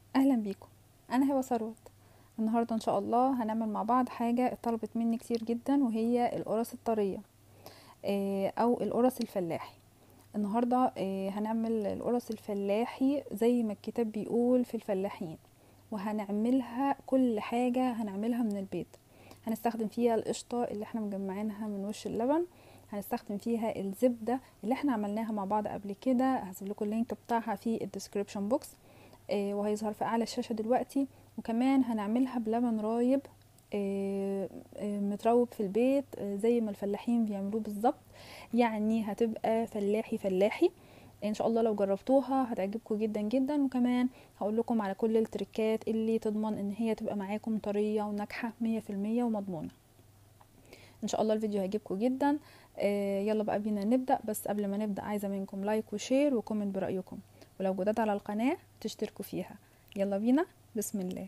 اهلا بيكم انا هبه ثروت النهارده ان شاء الله هنعمل مع بعض حاجه اتطلبت مني كتير جدا وهي القرص الطريه آه، او القرص الفلاحي النهارده آه، هنعمل القرص الفلاحي زي ما الكتاب بيقول في الفلاحين وهنعملها كل حاجه هنعملها من البيت هنستخدم فيها القشطه اللي احنا مجمعينها من وش اللبن هنستخدم فيها الزبده اللي احنا عملناها مع بعض قبل كده هسيب لكم اللينك بتاعها في الديسكريبشن بوكس آه، وهيظهر في اعلى الشاشه دلوقتي وكمان هنعملها بلبن رايب آه، آه، متروب في البيت آه، زي ما الفلاحين بيعملوه بالظبط يعني هتبقى فلاحي فلاحي ان شاء الله لو جربتوها هتعجبكم جدا جدا وكمان هقول لكم على كل التريكات اللي تضمن ان هي تبقى معاكم طريه وناجحه مية في المية ومضمونه ان شاء الله الفيديو هيعجبكم جدا آه، يلا بقى بينا نبدا بس قبل ما نبدا عايزه منكم لايك وشير وكومنت برايكم ولو جداد على القناه تشتركوا فيها يلا بينا بسم الله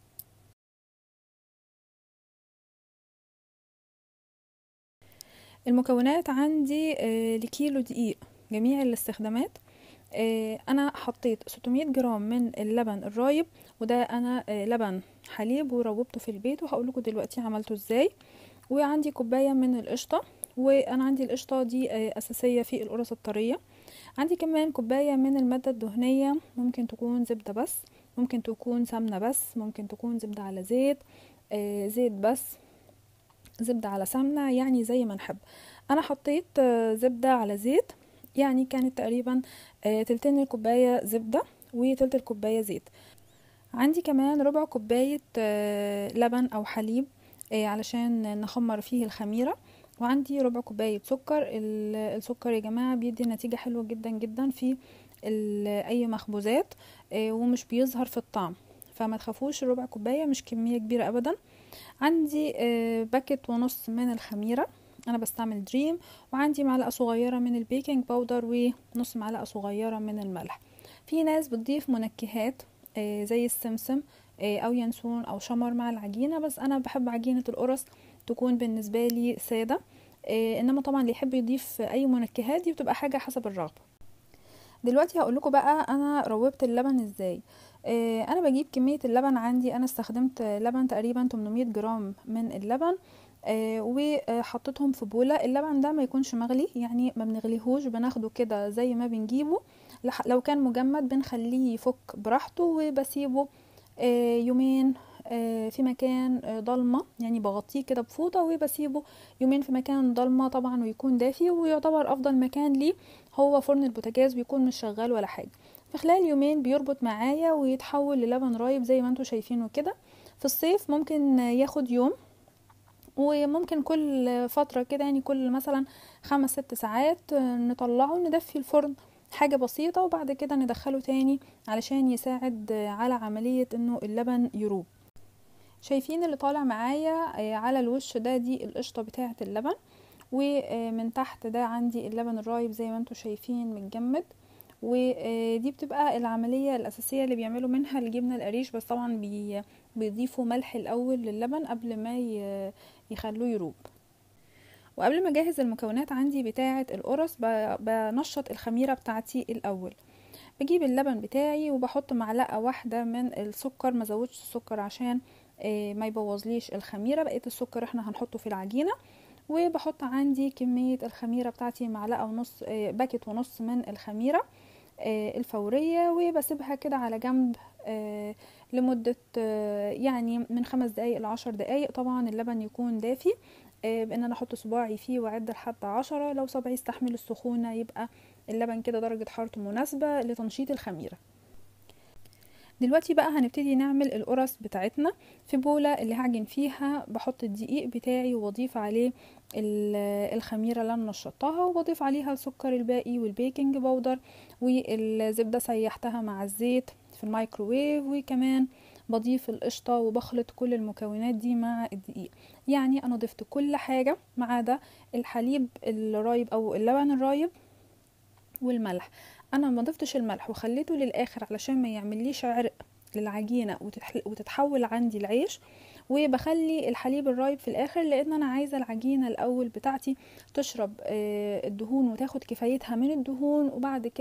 المكونات عندي آه، لكيلو دقيق جميع الاستخدامات آه، انا حطيت 600 جرام من اللبن الرايب وده انا آه، لبن حليب وروبته في البيت وهقول لكم دلوقتي عملته ازاي وعندي كوبايه من القشطه وانا عندي القشطه دي آه، اساسيه في القرص الطريه عندي كمان كوبايه من الماده الدهنيه ممكن تكون زبده بس ممكن تكون سمنه بس ممكن تكون زبده على زيت آه، زيت بس زبدة على سمنة يعني زي ما نحب أنا حطيت آه، زبدة على زيت يعني كانت تقريبا آه، تلتين الكوباية زبدة وتلت الكوباية زيت عندي كمان ربع كوباية آه، لبن أو حليب آه، علشان نخمر فيه الخميرة وعندي ربع كوباية سكر ال- السكر يا جماعة بيدي نتيجة حلوة جدا جدا في ال- أي مخبوزات آه، ومش بيظهر في الطعم فما تخافوش ربع كوباية مش كمية كبيرة أبدا عندي آه، باكت ونص من الخميرة انا بستعمل دريم وعندي معلقة صغيرة من البيكنج باودر ونص معلقة صغيرة من الملح في ناس بتضيف منكهات آه، زي السمسم آه، او ينسون او شمر مع العجينة بس انا بحب عجينة القرص تكون بالنسبة لي سادة آه، انما طبعا اللي يحب يضيف اي منكهات دي بتبقى حاجة حسب الرغبة دلوقتي هقول لكم بقى انا روبت اللبن ازاي آه، انا بجيب كميه اللبن عندي انا استخدمت لبن تقريبا 800 جرام من اللبن آه، وحطيتهم في بوله اللبن ده ما يكونش مغلي يعني ما بنغليهوش بناخده كده زي ما بنجيبه لح- لو كان مجمد بنخليه يفك براحته وبسيبه آه، يومين آه، في مكان آه، ضلمة يعني بغطيه كده بفوطة وبسيبه يومين في مكان ضلمة طبعا ويكون دافي ويعتبر أفضل مكان ليه هو فرن البوتاجاز بيكون مش شغال ولا حاجة في خلال يومين بيربط معايا ويتحول للبن رايب زي ما انتوا شايفينه كده في الصيف ممكن ياخد يوم وممكن كل فترة كده يعني كل مثلا خمس ست ساعات نطلعه ندفي الفرن حاجة بسيطة وبعد كده ندخله تاني علشان يساعد على عملية انه اللبن يروب شايفين اللي طالع معايا على الوش ده دي القشطة بتاعة اللبن ومن تحت ده عندي اللبن الرايب زي ما انتوا شايفين متجمد ودي بتبقى العملية الأساسية اللي بيعملوا منها الجبنة القريش بس طبعا بي بيضيفوا ملح الأول للبن قبل ما ي- يخلوه يروب وقبل ما اجهز المكونات عندي بتاعة القرص ب- بنشط الخميرة بتاعتي الأول بجيب اللبن بتاعي وبحط معلقة واحدة من السكر ما زودش السكر عشان آه، ما يبوظليش الخميرة بقيت السكر احنا هنحطه في العجينة وبحط عندي كمية الخميرة بتاعتي معلقة ونص آه، باكت ونص من الخميرة آه، الفورية وبسيبها كده على جنب آه، لمدة آه، يعني من خمس دقايق لعشر دقايق طبعا اللبن يكون دافي آه، بان انا احط صباعي فيه واعد لحد عشرة لو صبعي يستحمل السخونة يبقى اللبن كده درجة حرارته مناسبة لتنشيط الخميرة دلوقتي بقى هنبتدي نعمل القرص بتاعتنا في بولة اللي هعجن فيها بحط الدقيق بتاعي وبضيف عليه ال- الخميرة اللي انا نشطتها وبضيف عليها السكر الباقي والبيكنج باودر والزبدة سيحتها مع الزيت في الميكروويف وكمان بضيف القشطة وبخلط كل المكونات دي مع الدقيق يعني انا ضفت كل حاجة ما عدا الحليب الرايب او اللبن الرايب والملح انا ما ضفتش الملح وخليته للاخر علشان ما يعمليش عرق للعجينه وتتح- وتتحول عندي العيش وبخلي الحليب الرايب في الاخر لان انا عايزه العجينه الاول بتاعتي تشرب آه، الدهون وتاخد كفايتها من الدهون وبعد كده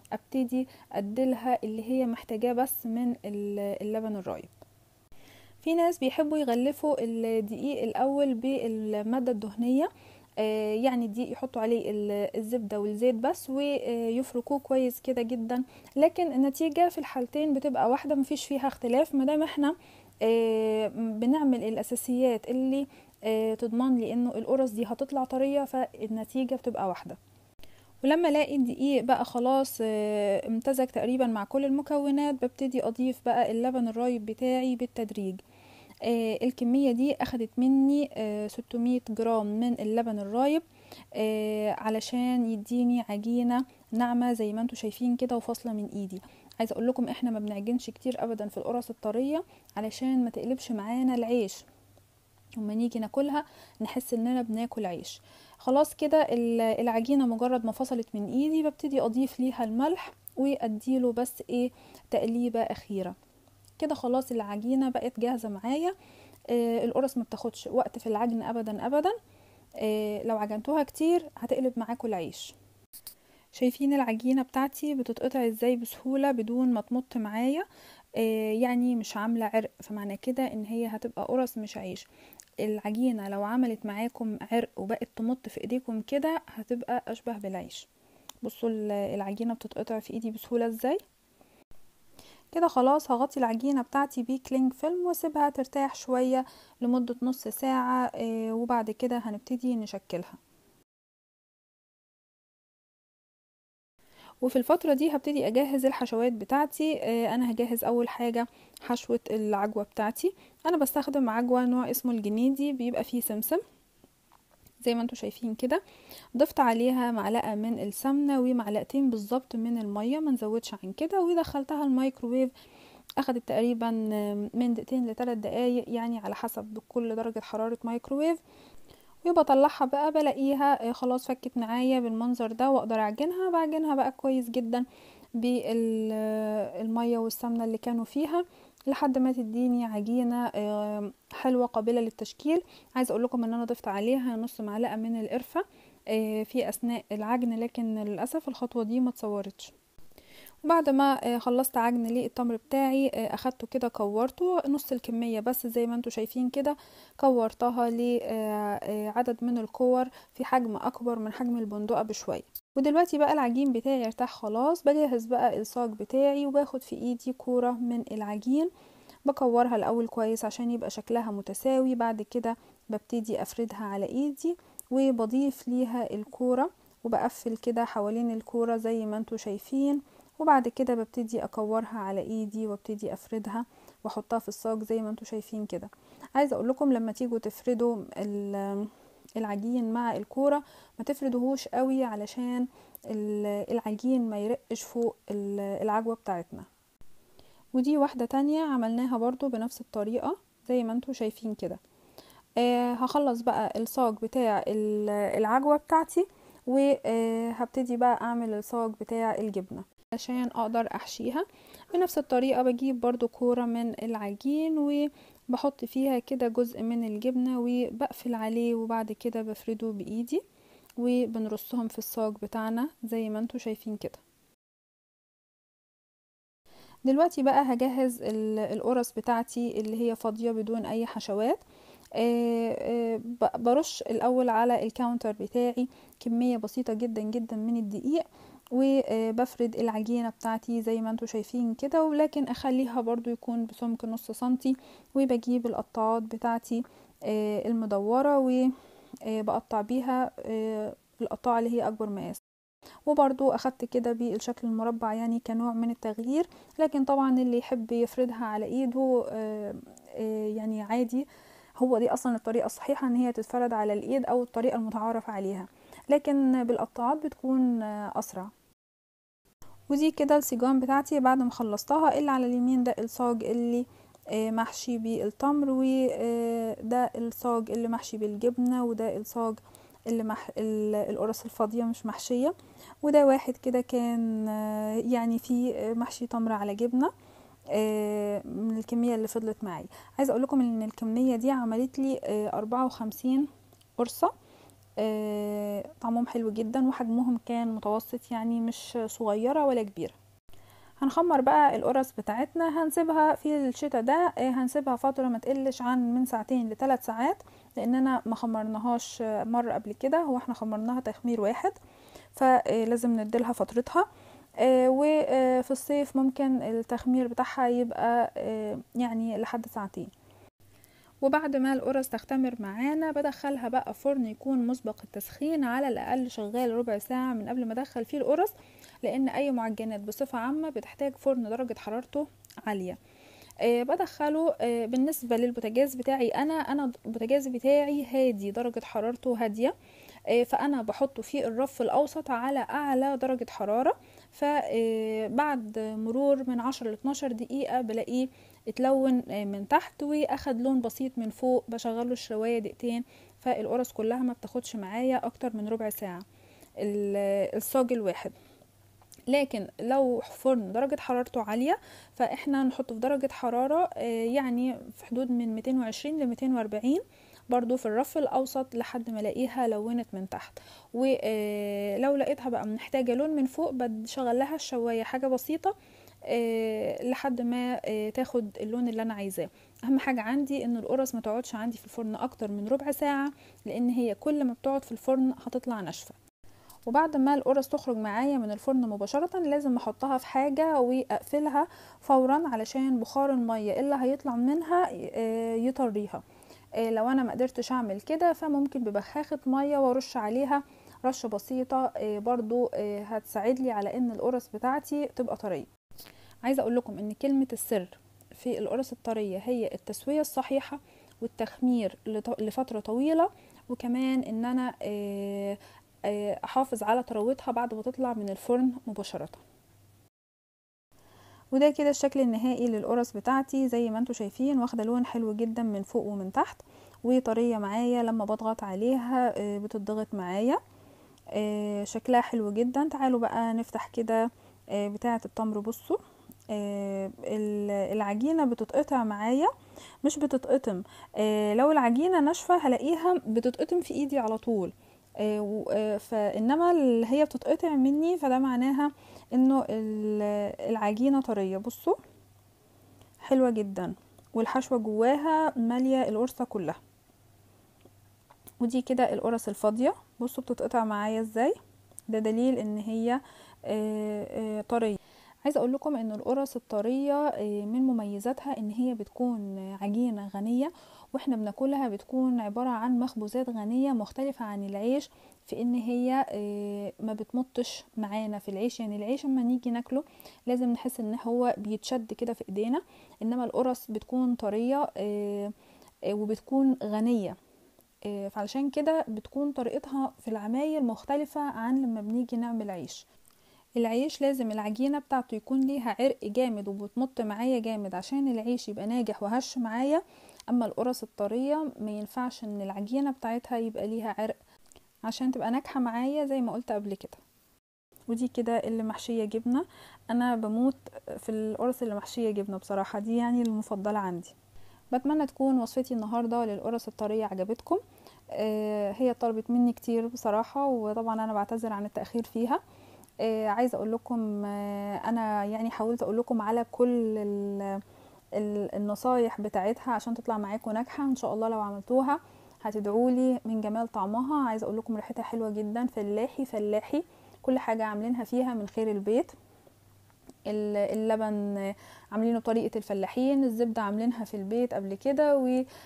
ابتدي اديلها اللي هي محتاجاه بس من اللبن الرايب في ناس بيحبوا يغلفوا الدقيق الاول بالماده الدهنيه يعني الدقيق يحطوا عليه الزبدة والزيت بس ويفركوه كويس كده جدا لكن النتيجة في الحالتين بتبقى واحدة مفيش فيها اختلاف مادام احنا بنعمل الاساسيات اللي تضمن لي انه القرص دي هتطلع طرية فالنتيجة بتبقى واحدة ولما الاقي الدقيق بقى خلاص امتزج تقريبا مع كل المكونات ببتدي اضيف بقى اللبن الرايب بتاعي بالتدريج آه الكمية دي أخدت مني آه 600 جرام من اللبن الرايب آه علشان يديني عجينة ناعمة زي ما انتوا شايفين كده وفاصلة من ايدي عايزة اقول لكم احنا ما بنعجنش كتير ابدا في القرص الطرية علشان ما تقلبش معانا العيش وما نيجي ناكلها نحس اننا بناكل عيش خلاص كده العجينة مجرد ما فصلت من ايدي ببتدي اضيف ليها الملح واديله بس ايه تقليبة اخيرة كده خلاص العجينة بقت جاهزة معايا آه القرص ما بتاخدش وقت في العجن ابدا ابدا آه لو عجنتوها كتير هتقلب معاكم العيش شايفين العجينة بتاعتي بتتقطع ازاي بسهولة بدون ما تمط معايا آه يعني مش عاملة عرق فمعنى كده ان هي هتبقى قرص مش عيش العجينة لو عملت معاكم عرق وبقت تمط في ايديكم كده هتبقى اشبه بالعيش بصوا العجينة بتتقطع في ايدي بسهولة ازاي كده خلاص هغطي العجينة بتاعتي بكلينج فيلم واسيبها ترتاح شوية لمدة نص ساعة وبعد كده هنبتدي نشكلها وفي الفترة دي هبتدي اجهز الحشوات بتاعتي انا هجهز اول حاجة حشوة العجوة بتاعتي انا بستخدم عجوة نوع اسمه الجنيدي بيبقى فيه سمسم زي ما انتم شايفين كده ضفت عليها معلقه من السمنه ومعلقتين بالظبط من الميه ما نزودش عن كده ودخلتها الميكروويف اخدت تقريبا من دقيقتين لثلاث دقايق يعني على حسب كل درجه حراره مايكروويف وبطلعها بقى بلاقيها خلاص فكت معايا بالمنظر ده واقدر اعجنها بعجنها بقى كويس جدا بالميه والسمنه اللي كانوا فيها لحد ما تديني عجينة حلوة قابلة للتشكيل عايزة اقول لكم ان انا ضفت عليها نص معلقة من القرفة في اثناء العجن لكن للأسف الخطوة دي ما تصورتش وبعد ما خلصت عجن للتمر بتاعي اخدته كده كورته نص الكمية بس زي ما انتوا شايفين كده كورتها لعدد من الكور في حجم اكبر من حجم البندقة بشوية ودلوقتي بقى العجين بتاعي ارتاح خلاص بجهز بقى الصاج بتاعي وباخد في ايدي كورة من العجين بكورها الاول كويس عشان يبقى شكلها متساوي بعد كده ببتدي افردها على ايدي وبضيف ليها الكورة وبقفل كده حوالين الكورة زي ما انتوا شايفين وبعد كده ببتدي اكورها على ايدي وابتدي افردها واحطها في الصاج زي ما انتوا شايفين كده عايزه اقول لكم لما تيجوا تفردوا العجين مع الكوره ما تفردوهوش قوي علشان العجين ما يرقش فوق العجوه بتاعتنا ودي واحده تانية عملناها برضو بنفس الطريقه زي ما انتوا شايفين كده آه هخلص بقى الصاج بتاع العجوه بتاعتي وهبتدي بقى اعمل الصاج بتاع الجبنه عشان اقدر احشيها بنفس الطريقه بجيب برضو كوره من العجين وبحط فيها كده جزء من الجبنه وبقفل عليه وبعد كده بفرده بايدي وبنرصهم في الصاج بتاعنا زي ما انتوا شايفين كده دلوقتي بقى هجهز القرص بتاعتي اللي هي فاضيه بدون اي حشوات أه أه برش الاول على الكاونتر بتاعي كميه بسيطه جدا جدا من الدقيق وبفرد العجينة بتاعتي زي ما انتوا شايفين كده ولكن اخليها برضو يكون بسمك نص سنتي وبجيب القطاعات بتاعتي المدورة وبقطع بيها القطاعة اللي هي اكبر مقاس وبرضو اخدت كده بالشكل المربع يعني كنوع من التغيير لكن طبعا اللي يحب يفردها على ايده يعني عادي هو دي اصلا الطريقة الصحيحة ان هي تتفرد على الايد او الطريقة المتعارف عليها لكن بالقطاعات بتكون اسرع ودي كده السيجان بتاعتي بعد ما خلصتها اللي على اليمين ده الصاج اللي محشي بالتمر وده الصاج اللي محشي بالجبنة وده الصاج اللي مح... القرص الفاضية مش محشية وده واحد كده كان يعني فيه محشي تمر على جبنة من الكمية اللي فضلت معي عايزة اقول لكم ان الكمية دي عملت لي أربعة وخمسين قرصة آه، طعمهم حلو جدا وحجمهم كان متوسط يعني مش صغيرة ولا كبيرة هنخمر بقى القرص بتاعتنا هنسيبها في الشتاء ده آه، هنسيبها فترة ما تقلش عن من ساعتين لثلاث ساعات لاننا ما خمرناهاش مرة قبل كده هو احنا خمرناها تخمير واحد فلازم نديلها فترتها آه، وفي الصيف ممكن التخمير بتاعها يبقى آه، يعني لحد ساعتين وبعد ما القرص تختمر معانا بدخلها بقى فرن يكون مسبق التسخين على الاقل شغال ربع ساعة من قبل ما ادخل فيه القرص لان اي معجنات بصفة عامة بتحتاج فرن درجة حرارته عالية أه بدخله أه بالنسبة للبوتاجاز بتاعي انا انا البوتاجاز بتاعي هادي درجة حرارته هادية أه فانا بحطه في الرف الاوسط على اعلى درجة حرارة فبعد مرور من 10 ل 12 دقيقة بلاقيه اتلون من تحت واخد لون بسيط من فوق بشغله الشواية دقيقتين فالقرص كلها ما بتاخدش معايا اكتر من ربع ساعة الصاج الواحد لكن لو فرن درجة حرارته عالية فاحنا نحطه في درجة حرارة يعني في حدود من 220 ل 240 برضو في الرف الاوسط لحد ما الاقيها لونت من تحت ولو لقيتها بقى محتاجه لون من فوق بشغل لها الشوايه حاجه بسيطه لحد ما تاخد اللون اللي انا عايزاه اهم حاجه عندي ان القرص ما تقعدش عندي في الفرن اكتر من ربع ساعه لان هي كل ما بتقعد في الفرن هتطلع ناشفه وبعد ما القرص تخرج معايا من الفرن مباشرة لازم احطها في حاجة واقفلها فورا علشان بخار المية اللي هيطلع منها يطريها لو انا ما قدرتش اعمل كده فممكن ببخاخة مية وارش عليها رشة بسيطة برضو هتساعد لي على ان القرص بتاعتي تبقى طرية عايزة اقول لكم ان كلمة السر في القرص الطرية هي التسوية الصحيحة والتخمير لفترة طويلة وكمان ان انا احافظ على طراوتها بعد ما تطلع من الفرن مباشرة وده كده الشكل النهائي للقرص بتاعتي زي ما انتم شايفين واخده لون حلو جدا من فوق ومن تحت وطريه معايا لما بضغط عليها بتضغط معايا شكلها حلو جدا تعالوا بقى نفتح كده بتاعه التمر بصوا العجينه بتتقطع معايا مش بتتقطم لو العجينه ناشفه هلاقيها بتتقطم في ايدي على طول فانما اللي هي بتتقطع مني فده معناها انه العجينه طريه بصوا حلوه جدا والحشوه جواها ماليه القرصه كلها ودي كده القرص الفاضيه بصوا بتتقطع معايا ازاي ده دليل ان هي طريه عايزه اقول لكم ان القرص الطريه من مميزاتها ان هي بتكون عجينه غنيه واحنا بناكلها بتكون عباره عن مخبوزات غنيه مختلفه عن العيش في ان هي ما بتمطش معانا في العيش يعني العيش اما نيجي ناكله لازم نحس ان هو بيتشد كده في ايدينا انما القرص بتكون طريه وبتكون غنيه فعلشان كده بتكون طريقتها في العمايل مختلفه عن لما بنيجي نعمل عيش العيش لازم العجينة بتاعته يكون ليها عرق جامد وبتمط معايا جامد عشان العيش يبقى ناجح وهش معايا اما القرص الطرية ما ينفعش ان العجينة بتاعتها يبقى ليها عرق عشان تبقى ناجحة معايا زي ما قلت قبل كده ودي كده اللي محشية جبنة انا بموت في القرص اللي محشية جبنة بصراحة دي يعني المفضلة عندي بتمنى تكون وصفتي النهاردة للقرص الطرية عجبتكم آه هي طلبت مني كتير بصراحة وطبعا انا بعتذر عن التأخير فيها آه عايزه اقول لكم آه انا يعني حاولت اقول لكم على كل ال ال النصايح بتاعتها عشان تطلع معاكم ناجحه ان شاء الله لو عملتوها هتدعوا لي من جمال طعمها عايزه اقول لكم ريحتها حلوه جدا فلاحي فلاحي كل حاجه عاملينها فيها من خير البيت اللبن عاملينه بطريقه الفلاحين الزبده عاملينها في البيت قبل كده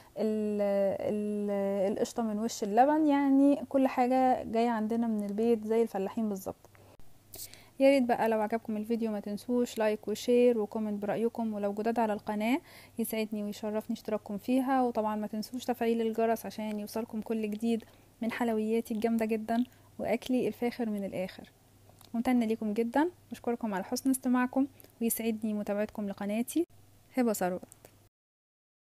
والقشطه من وش اللبن يعني كل حاجه جايه عندنا من البيت زي الفلاحين بالظبط يا ريت بقى لو عجبكم الفيديو ما تنسوش لايك وشير وكومنت برأيكم ولو جداد على القناة يسعدني ويشرفني اشتراككم فيها وطبعا ما تنسوش تفعيل الجرس عشان يوصلكم كل جديد من حلوياتي الجامدة جدا وأكلي الفاخر من الآخر ممتنة ليكم جدا واشكركم على حسن استماعكم ويسعدني متابعتكم لقناتي هبة ثروت